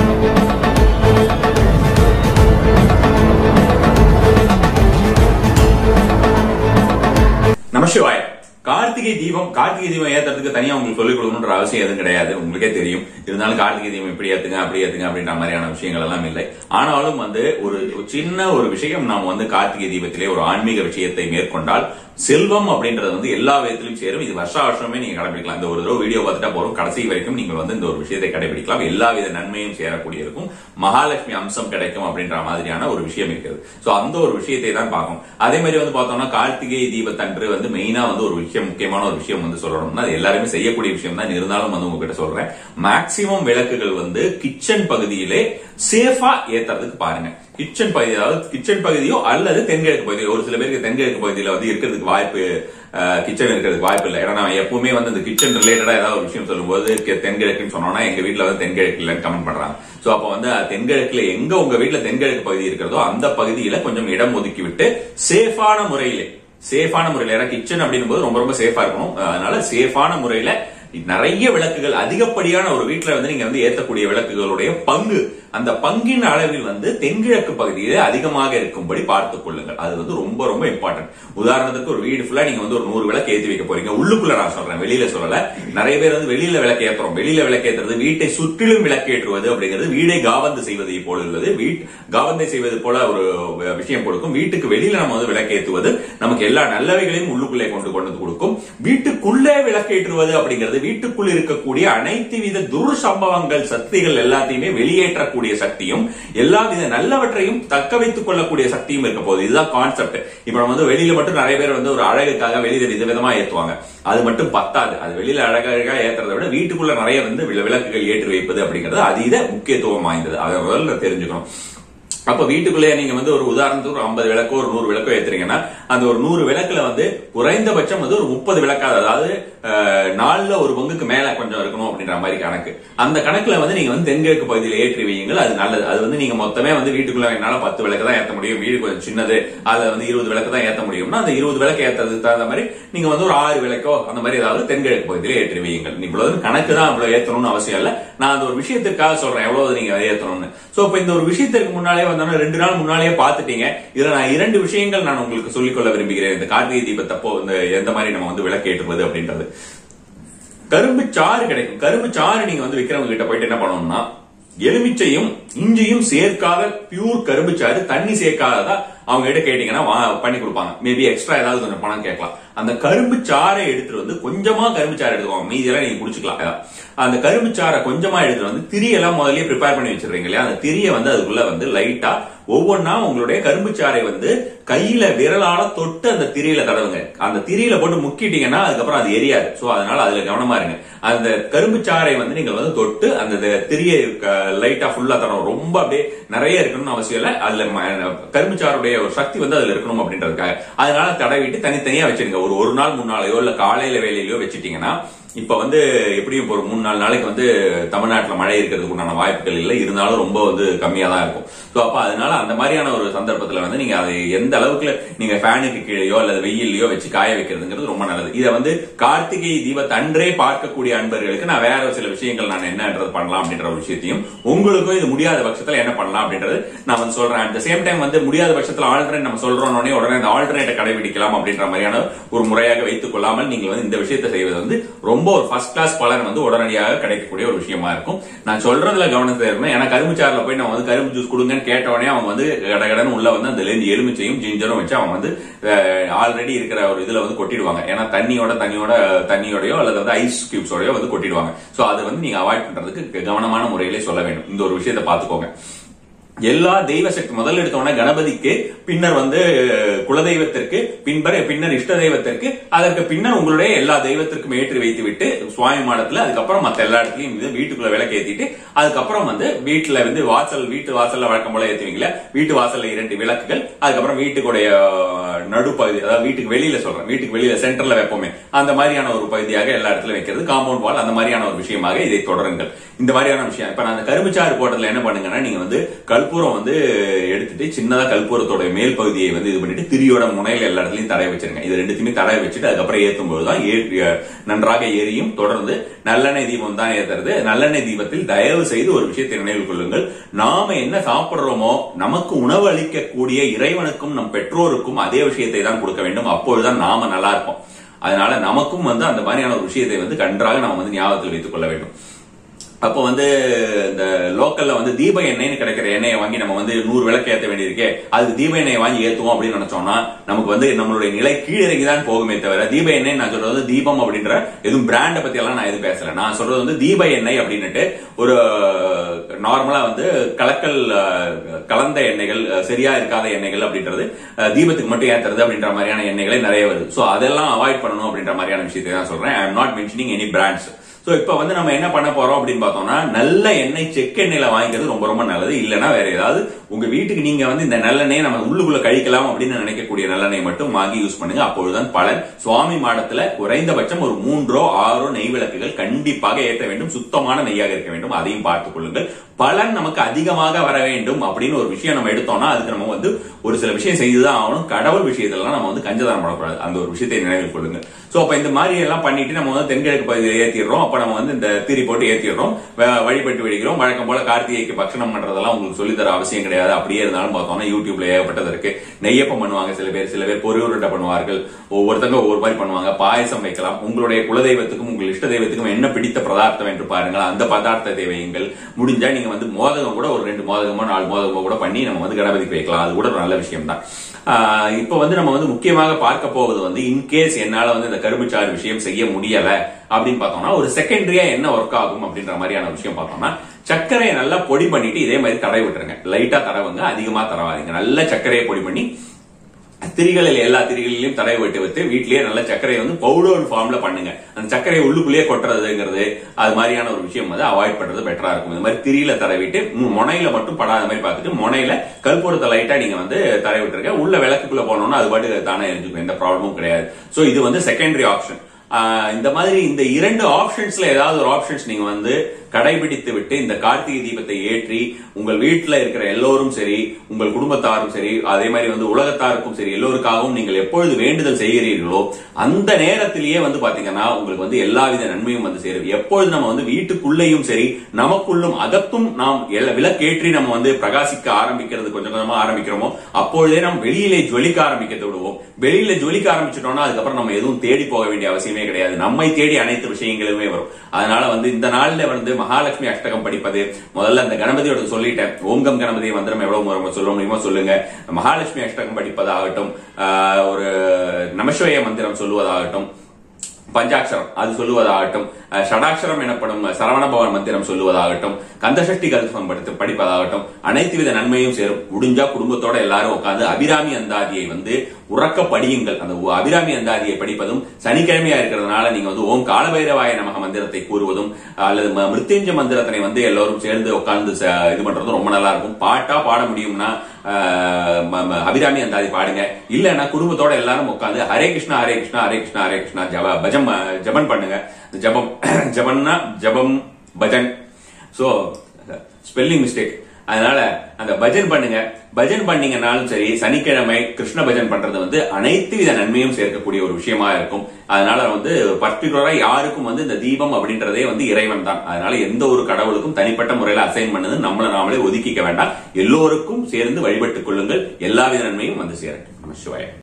நமசிவாய் கார்த்திகை தீபம் கார்த்திகை தீபம் ஏத்துறதுக்கு தனியா உங்களுக்கு சொல்லிக் கொடுக்கணுன்ற அவசியம் எதுவும் கிடையாது உங்களுக்கே தெரியும் இருந்தாலும் கார்த்திகை தீபம் இப்படி ஏத்துங்க அப்படி ஏத்துங்க அப்படின்ற மாதிரியான விஷயங்கள் எல்லாம் இல்லை ஆனாலும் வந்து ஒரு ஒரு சின்ன ஒரு விஷயம் நாம் வந்து கார்த்திகை தீபத்திலே ஒரு ஆன்மீக விஷயத்தை மேற்கொண்டால் செல்வம் அப்படின்றது வந்து எல்லா விதத்திலும் சேரும் இது வருஷ வருஷமே நீங்க கடைபிடிக்கலாம் இந்த ஒரு தடவை வீடியோ பார்த்துட்டா போறோம் கடைசி வரைக்கும் நீங்கள் வந்து இந்த ஒரு விஷயத்தை கடைபிடிக்கலாம் எல்லா வித நன்மையும் சேரக்கூடிய இருக்கும் மகாலட்சுமி அம்சம் கிடைக்கும் அப்படின்ற மாதிரியான ஒரு விஷயம் இருக்கிறது சோ அந்த ஒரு விஷயத்தை தான் பார்க்கணும் அதே மாதிரி வந்து பார்த்தோம்னா கார்த்திகை தீபத்தன்று வந்து மெயினா வந்து ஒரு விஷயம் முக்கியமான ஒரு விஷயம் வந்து சொல்லணும்னா அது எல்லாருமே செய்யக்கூடிய விஷயம் தான் இருந்தாலும் வந்து உங்ககிட்ட சொல்றேன் மேக்சிமம் விளக்குகள் வந்து கிச்சன் பகுதியிலே சேஃபா ஏத்துறதுக்கு பாருங்க கிச்சன் பகுதி அதாவது கிச்சன் பகுதியோ அல்லது தென்கிழக்கு பகுதியோ ஒரு சில பேருக்கு தென்கிழக்கு பகுதியில வந்து இருக்கிறதுக்கு வாய்ப்பு கிச்சன் இருக்கிறதுக்கு வாய்ப்பு இல்லை ஏன்னா நான் எப்பவுமே வந்து இந்த கிச்சன் ரிலேட்டடா ஏதாவது ஒரு விஷயம் சொல்லும்போது கெ- தென்கிழக்குன்னு சொன்னோம்னா எங்க வீட்ல வந்து தென்கிழக்கு இல்லைன்னு கமெண்ட் பண்றாங்க சோ அப்ப வந்து தென்கிழக்குல எங்க உங்க வீட்ல தென்கிழக்கு பகுதி இருக்கிறதோ அந்த பகுதியில கொஞ்சம் இடம் ஒதுக்கி விட்டு சேஃபான முறையிலே சேஃபான முறையில ஏன்னா கிச்சன் அப்படின்னும் போது ரொம்ப ரொம்ப சேஃபா இருக்கணும் அதனால சேஃபான முறையில நிறைய விளக்குகள் அதிகப்படியான ஒரு வீட்டுல வந்து நீங்க வந்து ஏத்தக்கூடிய விளக்குகளுடைய பங்கு அந்த பங்கின் அளவில் வந்து தென்கிழக்கு பகுதியிலே அதிகமாக இருக்கும்படி பார்த்துக் கொள்ளுங்கள் அது வந்து ரொம்ப ரொம்ப இம்பார்ட்டன்ட் உதாரணத்துக்கு ஒரு வீடு ஃபுல்லா நீங்க வந்து ஒரு நூறு விளக்கு ஏத்தி வைக்க போறீங்க உள்ளுக்குள்ள நான் சொல்றேன் வெளியில சொல்லல நிறைய பேர் வந்து வெளியில விளக்கு ஏத்துறோம் வெளியில விளக்கு ஏத்துறது வீட்டை சுற்றிலும் விளக்கேற்றுவது அப்படிங்கிறது வீடை காவந்து செய்வதை போல உள்ளது வீட் காவந்தை செய்வது போல ஒரு விஷயம் கொடுக்கும் வீட்டுக்கு வெளியில நம்ம வந்து விளக்கேற்றுவது நமக்கு எல்லா நல்லவைகளையும் உள்ளுக்குள்ளே கொண்டு கொண்டு வந்து கொடுக்கும் வீட்டுக்குள்ளே விளக்கேற்றுவது அப்படிங்கிறது வீட்டுக்குள் இருக்கக்கூடிய அனைத்து வித துர்சம்பவங்கள் சக்திகள் எல்லாத்தையுமே வெளியேற்றக்கூடிய சக்தியும் எல்லா வித நல்லவற்றையும் தக்க வைத்துக் கொள்ளக்கூடிய சக்தியும் இருக்க போகுது இதுதான் கான்செப்ட் இப்ப நம்ம வந்து வெளியில மட்டும் நிறைய பேர் வந்து ஒரு அழகுக்காக வெளியில விதவிதமா ஏத்துவாங்க அது மட்டும் பத்தாது அது வெளியில அழகழகா ஏத்துறதை விட வீட்டுக்குள்ள நிறைய வந்து விள- விளக்குகள் ஏற்றி வைப்பது அப்படிங்கிறது அதீத முக்கியத்துவம் வாய்ந்தது அதை முதல்ல தெரிஞ்சுக்கணும் அப்ப வீட்டுக்குள்ளே நீங்க வந்து ஒரு உதாரணத்துக்கு ஒரு ஐம்பது விளக்கோ ஒரு நூறு விளக்கோ ஏத்துறீங்கன்னா அந்த ஒரு நூறு விளக்குல வந்து குறைந்தபட்சம் வந்து ஒரு முப்பது விளக்காது அதாவது அஹ், நாலுல ஒரு பங்குக்கு மேல கொஞ்சம் இருக்கணும் அப்படின்ற மாதிரி கணக்கு அந்த கணக்குல வந்து நீங்க வந்து தென்கிழக்கு பகுதியில் ஏற்றி வையுங்கள் அது நல்லது அது வந்து நீங்க மொத்தமே வந்து வீட்டுக்குள்ள என்னால பத்து விளக்கு தான் ஏத்த முடியும் வீடு கொஞ்சம் சின்னது அதுல வந்து இருபது விளக்கு தான் ஏத்த முடியும்னா அந்த இருபது விளக்கு ஏத்துறதுக்கு தகுந்த மாதிரி நீங்க வந்து ஒரு ஆறு விளக்கோ அந்த மாதிரி ஏதாவது தென்கிழக்கு பகுதியில ஏற்றி வையுங்கள் இவ்வளவு கணக்கு தான் இவ்வளவு ஏத்தணும்னு அவசியம் இல்ல நான் அந்த ஒரு விஷயத்திற்காக சொல்றேன் எவ்வளவு நீங்க ஏத்தணும்னு சோ இப்ப இந்த ஒரு விஷயத்திற்கு முன்னாலே வந்தோம்னா ரெண்டு நாள் முன்னாலே பாத்துட்டீங்க இதுல நான் இரண்டு விஷயங்கள் நான் உங்களுக்கு சொல்லிக்கொள்ள விரும்புகிறேன் இந்த கார்த்திகை தீபத்தப்போ இந்த எந்த மாதிரி நம்ம வந்து விளக்கேற்றுவது அப்படின்றது கரும்பு சாறு கிடைக்கும் கரும்பு சாறு நீங்க வந்து விக்கிறவங்க கிட்ட போயிட்டு என்ன பண்ணணும்னா எலுமிச்சையும் இஞ்சியும் சேர்க்காத பியூர் கரும்பு சாறு தண்ணி சேர்க்காததா அவங்க கிட்ட கேட்டீங்கன்னா வா- பண்ணி கொடுப்பாங்க மேபி எக்ஸ்ட்ரா ஏதாவது கொஞ்சம் பணம் கேட்கலாம் அந்த கரும்பு சாறை எடுத்துட்டு வந்து கொஞ்சமா கரும்பு சாறு எடுத்துக்கோங்க மீதியெல்லாம் நீங்க குடிச்சுக்கலாம் ஏதாவது. அந்த கரும்பு சாறை கொஞ்சமா எடுத்துட்டு வந்து திரியெல்லாம் முதல்லயே ப்ரிப்பேர் பண்ணி வச்சிருக்கீங்க இல்லையா அந்த திரியை வந்து அதுக்குள்ள வந்து லைட்டா ஒவ்வொன்னா உங்களுடைய கரும்பு சாறை வந்து கையில விரலால தொட்டு அந்த திரியில தடவுங்க அந்த திரியில போட்டு முக்கிட்டீங்கன்னா அதுக்கப்புறம் அது எரியாது சோ அதனால அதுல கவனமா இருங்க அந்த கரும்பு சாறை வந்து நீங்க வந்து தொட்டு அந்த த- திரியை லைட்டா ஃபுல்லா தரணும் ரொம்ப அப்படியே நிறைய இருக்கணும்னு அவசியம் இல்ல அதுல ம- கரும்பு சாறுடைய ஒரு சக்தி வந்து அதுல இருக்கணும் அப்படின்றதுக்காக அதனால தடவிட்டு தனித்தனியா வச்சிருங்க ஒரு ஒரு நாள் மூணு நாளையோ இல்ல காலையில வேலையிலயோ வச்சிட்டீங்கன்னா இப்ப வந்து எப்படியும் இப்ப ஒரு மூணு நாலு நாளைக்கு வந்து தமிழ்நாட்டுல மழை இருக்கிறதுக்கு உண்டான வாய்ப்புகள் இல்லை இருந்தாலும் ரொம்ப வந்து கம்மியா தான் இருக்கும் சோ அப்ப அதனால அந்த மாதிரியான ஒரு சந்தர்ப்பத்துல வந்து நீங்க அதை எந்த அளவுக்கு நீங்க ஃபேனுக்கு கீழேயோ அல்லது வெயிலையோ வச்சு காய வைக்கிறதுங்கிறது ரொம்ப நல்லது இதை வந்து கார்த்திகை தீபத்தன்றே பார்க்கக்கூடிய அன்பர்களுக்கு நான் வேற ஒரு சில விஷயங்கள் நான் என்னன்றது பண்ணலாம் அப்படின்ற ஒரு விஷயத்தையும் உங்களுக்கும் இது முடியாத பட்சத்துல என்ன பண்ணலாம் அப்படின்றது நான் வந்து சொல்றேன் அட் சேம் டைம் வந்து முடியாத பட்சத்துல ஆல்டர்னேட் நம்ம சொல்றோம் உடனே உடனே அந்த ஆல்டர்னேட்டை கடைபிடிக்கலாம் அப்படின்ற மாதிரியான ஒரு முறையாக வைத்துக் கொள்ளாமல் நீங்கள் வந்து இந்த விஷயத்தை செய்வது வந்து ரொம்ப ஒரு ஃபர்ஸ்ட் கிளாஸ் பலன் வந்து உடனடியாக கிடைக்கக்கூடிய ஒரு விஷயமா இருக்கும் நான் சொல்றதுல கவனத்தை இருக்கணும் ஏன்னா கரும்பு சாறுல போய் நம்ம வந்து கரும்பு ஜூஸ் கொடுங்கன்னு கேட்ட உடனே அவன் வந்து கடகடன்னு உள்ள வந்து அந்த லேந்து எலுமிச்சையும் ஜிஞ்சரும் வச்சு அவன் வந்து ஆல்ரெடி இருக்கிற ஒரு இதுல வந்து கொட்டிடுவாங்க ஏன்னா தண்ணியோட தண்ணியோட தண்ணியோடயோ அல்லது வந்து ஐஸ் கியூப்ஸோடயோ வந்து கொட்டிடுவாங்க சோ அதை வந்து நீங்க அவாய்ட் பண்றதுக்கு கவனமான முறையிலே சொல்ல வேண்டும் இந்த ஒரு விஷயத்தை பாத்துக்கோங்க எல்லா தெய்வ சக்தி முதல்ல எடுத்தோம்னா கணபதிக்கு பின்னர் வந்து குலதெய்வத்திற்கு பின்பர் பின்னர் இஷ்ட தெய்வத்திற்கு அதற்கு பின்னர் உங்களுடைய எல்லா தெய்வத்திற்கும் ஏற்றி வைத்து விட்டு சுவாமி மாடத்துல அதுக்கப்புறம் மத்த எல்லா இடத்துலயும் இது வீட்டுக்குள்ள விளக்கு ஏத்திட்டு அதுக்கப்புறம் வந்து வீட்டுல வந்து வாசல் வீட்டு வாசல்ல வழக்கம் போல ஏத்துவீங்களா வீட்டு வாசல்ல இரண்டு விளக்குகள் அதுக்கப்புறம் வீட்டுக்குடைய நடுப்பகுதி அதாவது வீட்டுக்கு வெளியில சொல்றேன் வீட்டுக்கு வெளியில சென்டர்ல வைப்போமே அந்த மாதிரியான ஒரு பகுதியாக எல்லா இடத்துல வைக்கிறது காம்பவுண்ட் வால் அந்த மாதிரியான ஒரு விஷயமாக இதை தொடருங்கள் இந்த மாதிரியான விஷயம் இப்ப நான் அந்த கரும்புச்சாறு போட்டதுல என்ன பண்ணுங்கன்னா நீங்க வந்து கல் கற்பூரம் வந்து எடுத்துட்டு சின்னதா கற்பூரத்தோட மேல் பகுதியை வந்து இது பண்ணிட்டு திரியோட முனையில எல்லா இடத்துலயும் தடவை வச்சிருங்க இது ரெண்டுத்தையுமே தடவை வச்சுட்டு அதுக்கப்புறம் ஏற்றும் போதுதான் ஏ- நன்றாக எரியும் தொடர்ந்து நல்லெண்ணெய் தீபம் தான் ஏத்துறது நல்லெண்ணெய் தீபத்தில் தயவு செய்து ஒரு விஷயத்தை நினைவில் கொள்ளுங்கள் நாம என்ன சாப்பிடுறோமோ நமக்கு உணவு அளிக்கக்கூடிய இறைவனுக்கும் நம் பெற்றோருக்கும் அதே விஷயத்தை தான் கொடுக்க வேண்டும் அப்பொழுதுதான் நாம நல்லா இருப்போம் அதனால நமக்கும் வந்து அந்த மாதிரியான ஒரு விஷயத்தை வந்து கன்றாக நம்ம வந்து ஞாபகத்தில் வைத்துக் கொள்ள வேண்டும் அப்போ வந்து இந்த லோக்கல்ல வந்து தீப எண்ணெய்னு கிடைக்கிற எண்ணெயை வாங்கி நம்ம வந்து நூறு விளக்கு ஏத்த வேண்டியிருக்கே அதுக்கு தீப எண்ணெயை வாங்கி ஏத்துவோம் அப்படின்னு நினைச்சோம்னா நமக்கு வந்து நம்மளுடைய நிலை கீழிறங்கி தான் போகுமே தவிர தீப எண்ணெய் நான் சொல்றது வந்து தீபம் அப்படின்ற எதுவும் பிராண்டை பத்தி எல்லாம் நான் எதுவும் பேசல நான் சொல்றது வந்து தீப எண்ணெய் அப்படின்னுட்டு ஒரு நார்மலா வந்து கலக்கல் அஹ், கலந்த எண்ணெய்கள் அஹ், சரியா இருக்காத எண்ணெய்கள் அப்படின்றது அஹ், தீபத்துக்கு மட்டும் ஏத்துறது அப்படின்ற மாதிரியான எண்ணெய்களே நிறைய வருது சோ அதெல்லாம் அவாய்ட் பண்ணணும் அப்படின்ற மாதிரியான விஷயத்தை தான் சொல்றேன் I am not mentioning any brands so இப்ப வந்து நம்ம என்ன பண்ண போறோம் அப்படின்னு பார்த்தோம்னா நல்ல எண்ணெய் செக் எண்ணெயில வாங்கிக்கிறது ரொம்ப ரொம்ப நல்லது இல்லனா வேற ஏதாவது உங்க வீட்டுக்கு நீங்க வந்து இந்த நல்லெண்ணெய் நம்ம உள்ளுக்குள்ள கழிக்கலாம் அப்படின்னு நினைக்கக்கூடிய நல்லெண்ணெய் மட்டும் வாங்கி யூஸ் பண்ணுங்க அப்பொழுதுதான் பலன் சுவாமி மாடத்துல குறைந்தபட்சம் ஒரு மூன்றோ ஆறோ நெய் விளக்குகள் கண்டிப்பாக ஏற்ற வேண்டும் சுத்தமான நெய்யாக இருக்க வேண்டும் அதையும் பார்த்துக் கொள்ளுங்கள் பலன் நமக்கு அதிகமாக வர வேண்டும் அப்படின்னு ஒரு விஷயம் நம்ம எடுத்தோம்னா அதுக்கு நம்ம வந்து ஒரு சில விஷயம் செய்துதான் ஆகணும் கடவுள் விஷயத்தெல்லாம் நம்ம வந்து கஞ்சதானம் பண்ணக்கூடாது அந்த ஒரு விஷயத்தை நினைவில் கொள்ளுங்க சோ அப்ப இந்த மாதிரி எல்லாம் பண்ணிட்டு நம்ம வந்து தென்கிழக்கு பகுதியில் ஏத்திடுறோம் அப்ப நம்ம வந்து இந்த திரி போட்டு ஏத்திடுறோம் வ- வழிபட்டு விடுகிறோம் வழக்கம் போல கார்த்திகைக்கு பக்ஷணம் பண்றதெல்லாம் உங்களுக்கு சொல்லித் தர அவசியம் கிடையாது அப்படியே இருந்தாலும் பார்த்தோம்னா யூடியூப்ல ஏகப்பட்டது இருக்கு நெய்யப்பம் பண்ணுவாங்க சில பேர் சில பேர் பொறி உருண்டை பண்ணுவார்கள் ஒவ்வொருத்தங்க ஒவ்வொரு மாதிரி பண்ணுவாங்க பாயசம் வைக்கலாம் உங்களுடைய குலதெய்வத்துக்கும் உங்கள் இஷ்ட தெய்வத்துக்கும் என்ன பிடித்த பதார்த்தம் என்று பாருங்கள் அந்த பதார்த்தத்தை வையுங்கள் முடிஞ்சா நீங்க வந்து மோதகம் கூட ஒரு ரெண்டு மோதகமோ நாலு மோதகமோ கூட பண்ணி நம்ம வந்து கணபதிக்கு வைக்கலாம் அது கூட ஒரு நல்ல விஷயம் தான் இப்போ வந்து நம்ம வந்து முக்கியமாக பார்க்க போவது வந்து இன்கேஸ் என்னால வந்து இந்த கரும்புச்சாறு விஷயம் செய்ய முடியல அப்படின்னு பார்த்தோம்னா ஒரு செகண்டரியா என்ன ஒர்க் ஆகும் அப்படின்ற மாதிரியான விஷயம் பார்த்தோம்னா சர்க்கரையை நல்லா பொடி பண்ணிட்டு இதே மாதிரி தடவை விட்டுருங்க லைட்டா தடவுங்க அதிகமா தடவாதீங்க நல்ல சர்க்கரையை பொடி பண்ணி திரிகளில் எல்லா திரிகளிலையும் தடவை விட்டு வைத்து வீட்லயே நல்ல சர்க்கரையை வந்து பவுடர் ஃபார்ம்ல பண்ணுங்க அந்த சர்க்கரையை உள்ளுக்குள்ளேயே கொட்டுறதுங்கிறது அது மாதிரியான ஒரு விஷயம் வந்து அவாய்ட் பண்றது பெட்டரா இருக்கும் இந்த மாதிரி திரியில தடவிட்டு மு- முனையில மட்டும் படாத மாதிரி பார்த்துட்டு முனையில கற்பூரத்தை லைட்டா நீங்க வந்து தடவி விட்டுருங்க உள்ள விளக்குக்குள்ள போனோம்னா அது பாட்டு தானே எரிஞ்சுக்கும் எந்த ப்ராப்ளமும் கிடையாது சோ இது வந்து செகண்டரி ஆப்ஷன் இந்த மாதிரி இந்த இரண்டு ஆப்ஷன்ஸ்ல ஏதாவது ஒரு ஆப்ஷன்ஸ் நீங்க வந்து கடைபிடித்து விட்டு இந்த கார்த்திகை தீபத்தை ஏற்றி உங்கள் வீட்டுல இருக்கிற எல்லோரும் சரி உங்கள் குடும்பத்தாரும் சரி அதே மாதிரி வந்து உலகத்தாருக்கும் சரி எல்லோருக்காகவும் நீங்கள் எப்பொழுது வேண்டுதல் செய்கிறீர்களோ அந்த நேரத்திலேயே வந்து பாத்தீங்கன்னா உங்களுக்கு வந்து எல்லாவித நன்மையும் வந்து சேரும் எப்பொழுது நம்ம வந்து வீட்டுக்குள்ளேயும் சரி நமக்குள்ளும் அகத்தும் நாம் எல்ல- விளக்கேற்றி நம்ம வந்து பிரகாசிக்க ஆரம்பிக்கிறது கொஞ்சம் கொஞ்சமா ஆரம்பிக்கிறோமோ அப்பொழுதே நம்ம வெளியிலே ஜொலிக்க ஆரம்பிக்க விடுவோம் வெளியில ஜொலிக்க ஆரம்பிச்சிட்டோம்னா அதுக்கப்புறம் நம்ம எதுவும் தேடி போக வேண்டிய அவசியமே கிடையாது நம்மை தேடி அனைத்து விஷயங்களுமே வரும் அதனால வந்து இந்த நாள்ல வந்து மகாலட்சுமி அஷ்டகம் படிப்பது முதல்ல அந்த கணபதியோட சொல்லிட்டேன் ஓங்கம் கணபதி மந்திரம் எவ்வளவு முறை சொல்ல முடியுமோ சொல்லுங்க மகாலட்சுமி அஷ்டகம் படிப்பதாகட்டும் ஆஹ், ஒரு நமசிவய மந்திரம் சொல்லுவதாகட்டும் பஞ்சாட்சரம் அது சொல்லுவதாகட்டும் அஹ், ஷடாட்சரம் எனப்படும் சரவணபவன் மந்திரம் சொல்லுவதாகட்டும் கந்தசஷ்டி கல்பம் படித்து படிப்பதாகட்டும் அனைத்து வித நன்மையும் சேரும் முடிஞ்சா குடும்பத்தோட எல்லாரும் உட்கார்ந்து அபிராமி அந்தாதியை வந்து உறக்க படியுங்கள் அந்த உ- அபிராமி அந்தாதியை படிப்பதும் சனிக்கிழமையா இருக்கிறதுனால நீங்க வந்து ஓம் காலபைரவாய நமக மந்திரத்தை கூறுவதும் அல்லது ம- மிருத்யுஞ்ச மந்திரத்தினை வந்து எல்லோரும் சேர்ந்து உட்கார்ந்து ச- இது பண்றதும் ரொம்ப நல்லா இருக்கும் பாட்டா பாட முடியும்னா ஆஹ், ம- ம- அபிராமி அந்தாதி பாடுங்க இல்லன்னா குடும்பத்தோட எல்லாரும் உட்கார்ந்து ஹரே கிருஷ்ணா ஹரே கிருஷ்ணா ஹரே கிருஷ்ணா ஹரே கிருஷ்ணா ஜப பஜம் அஹ், ஜபன் பண்ணுங்க இந்த ஜபம் ஜபன்னா ஜபம் பஜன் சோ ஸ்பெல்லிங் மிஸ்டேக் அதனால அந்த பஜன் பண்ணுங்க பஜன் பண்ணீங்கன்னாலும் சரி சனிக்கிழமை கிருஷ்ண பஜன் பண்றது வந்து அனைத்து வித நன்மையும் சேர்க்கக்கூடிய ஒரு விஷயமா இருக்கும் அதனால வந்து பர்டிகுலரா யாருக்கும் வந்து இந்த தீபம் அப்படின்றதே வந்து இறைவன் தான் அதனால எந்த ஒரு கடவுளுக்கும் தனிப்பட்ட முறையில அசைன் பண்ணது நம்மள நாமளே ஒதுக்கிக்க வேண்டாம் எல்லோருக்கும் சேர்ந்து வழிபட்டுக் கொள்ளுங்கள் எல்லா வித நன்மையும் வந்து சேரட்டும் நம சிவாய